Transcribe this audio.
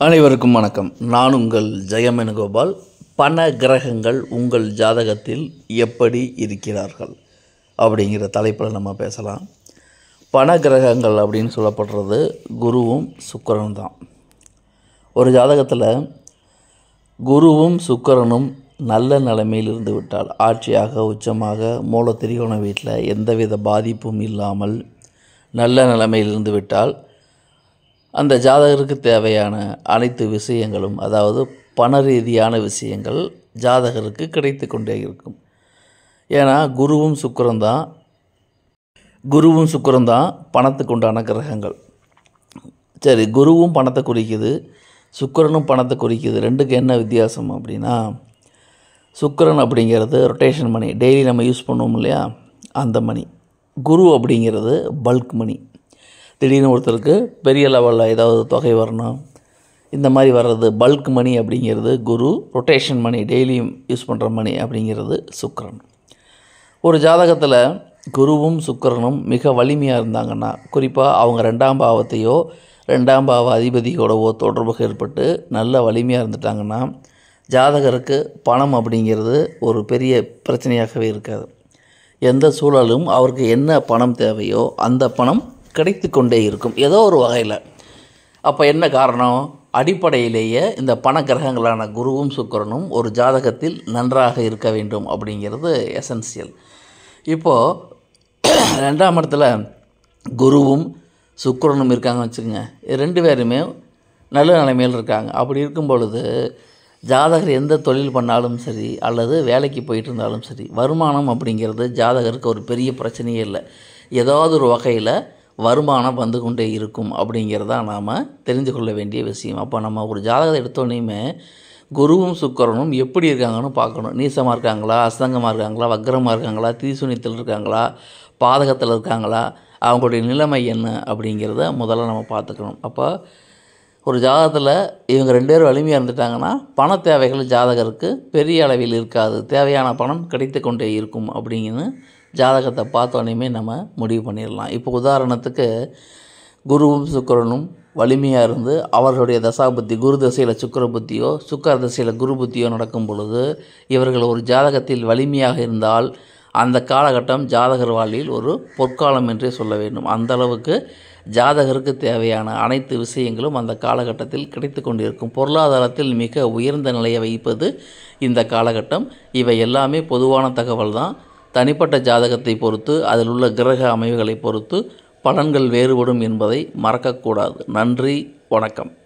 அனைவருக்கும் வணக்கம் நான் உங்கள் ஜெயமேனுகோபால் பண கிரகங்கள் உங்கள் ஜாதகத்தில் எப்படி இருக்கிறார்கள் அப்படிங்கிற தலைப்பில் நம்ம பேசலாம் பண கிரகங்கள் அப்படின்னு சொல்லப்படுறது குருவும் சுக்கிரனும் தான் ஒரு ஜாதகத்தில் குருவும் சுக்கிரனும் நல்ல நிலைமையில் இருந்து விட்டால் ஆட்சியாக உச்சமாக மூல திரிகோண வீட்டில் எந்தவித பாதிப்பும் இல்லாமல் நல்ல நிலைமையில் இருந்து விட்டால் அந்த ஜாதகருக்கு தேவையான அனைத்து விஷயங்களும் அதாவது பண ரீதியான விஷயங்கள் ஜாதகருக்கு கிடைத்து கொண்டே இருக்கும் ஏன்னா குருவும் சுக்கிரன் தான் குருவும் சுக்கிரன் தான் பணத்துக்கு உண்டான கிரகங்கள் சரி குருவும் பணத்தை குறிக்குது சுக்கிரனும் பணத்தை குறிக்குது ரெண்டுக்கு என்ன வித்தியாசம் அப்படின்னா சுக்கிரன் அப்படிங்கிறது ரொட்டேஷன் மணி டெய்லி நம்ம யூஸ் பண்ணுவோம் இல்லையா அந்த மணி குரு அப்படிங்கிறது பல்க் மணி திடீர்னு ஒருத்தருக்கு பெரிய லெவலில் ஏதாவது தொகை வரணும் இந்த மாதிரி வர்றது பல்க் மணி அப்படிங்கிறது குரு ரொட்டேஷன் மணி டெய்லியும் யூஸ் பண்ணுற மணி அப்படிங்கிறது சுக்கிரன் ஒரு ஜாதகத்தில் குருவும் சுக்கிரனும் மிக வலிமையாக இருந்தாங்கன்னா குறிப்பாக அவங்க ரெண்டாம் பாவத்தையோ ரெண்டாம் பாவ அதிபதியோடவோ தொடர்பு ஏற்பட்டு நல்ல வலிமையாக இருந்துட்டாங்கன்னா ஜாதகருக்கு பணம் அப்படிங்கிறது ஒரு பெரிய பிரச்சனையாகவே இருக்காது எந்த சூழலும் அவருக்கு என்ன பணம் தேவையோ அந்த பணம் கிடைத்து கொண்டே இருக்கும் ஏதோ ஒரு வகையில் அப்போ என்ன காரணம் அடிப்படையிலேயே இந்த பண கிரகங்களான குருவும் சுக்கிரனும் ஒரு ஜாதகத்தில் நன்றாக இருக்க வேண்டும் அப்படிங்கிறது எசென்சியல் இப்போது ரெண்டாம் இடத்துல குருவும் சுக்கிரனும் இருக்காங்கன்னு வச்சுக்கோங்க இது ரெண்டு பேருமே நல்ல நிலைமையில் இருக்காங்க அப்படி இருக்கும் பொழுது ஜாதகர் எந்த தொழில் பண்ணாலும் சரி அல்லது வேலைக்கு போயிட்டு இருந்தாலும் சரி வருமானம் அப்படிங்கிறது ஜாதகருக்கு ஒரு பெரிய பிரச்சனையே இல்லை ஏதாவது ஒரு வகையில் வருமானம் வந்து கொண்டே இருக்கும் அப்படிங்கிறதா நாம் தெரிந்து கொள்ள வேண்டிய விஷயம் அப்போ நம்ம ஒரு ஜாதகத்தை எடுத்தோடனேயுமே குருவும் சுக்கரனும் எப்படி இருக்காங்கன்னு பார்க்கணும் நீசமாக இருக்காங்களா அஸ்தங்கமாக இருக்காங்களா வக்கரமாக இருக்காங்களா தீசுனித்தில் இருக்காங்களா பாதகத்தில் இருக்காங்களா அவங்களுடைய நிலைமை என்ன அப்படிங்கிறத முதல்ல நம்ம பார்த்துக்கணும் அப்போ ஒரு ஜாதகத்தில் இவங்க ரெண்டு பேரும் வலிமையாக இருந்துட்டாங்கன்னா பண தேவைகள் ஜாதகருக்கு பெரிய அளவில் இருக்காது தேவையான பணம் கிடைத்து கொண்டே இருக்கும் அப்படிங்கன்னு ஜாதகத்தை பார்த்தோன்னே நம்ம முடிவு பண்ணிடலாம் இப்போ உதாரணத்துக்கு குருவும் சுக்கரனும் வலிமையாக இருந்து அவர்களுடைய தசாபுத்தி குரு தசையில் சுக்கர புத்தியோ சுக்கர தசையில் குரு புத்தியோ நடக்கும் பொழுது இவர்கள் ஒரு ஜாதகத்தில் வலிமையாக இருந்தால் அந்த காலகட்டம் ஜாதகர் வாழ்வில் ஒரு பொற்காலம் என்றே சொல்ல வேண்டும் அந்த அளவுக்கு ஜாதகருக்கு தேவையான அனைத்து விஷயங்களும் அந்த காலகட்டத்தில் கிடைத்து கொண்டிருக்கும் பொருளாதாரத்தில் மிக உயர்ந்த நிலையை வைப்பது இந்த காலகட்டம் இவை எல்லாமே பொதுவான தகவல் தான் தனிப்பட்ட ஜாதகத்தை பொறுத்து அதில் உள்ள கிரக அமைவுகளை பொறுத்து பலன்கள் வேறுபடும் என்பதை மறக்கக்கூடாது நன்றி வணக்கம்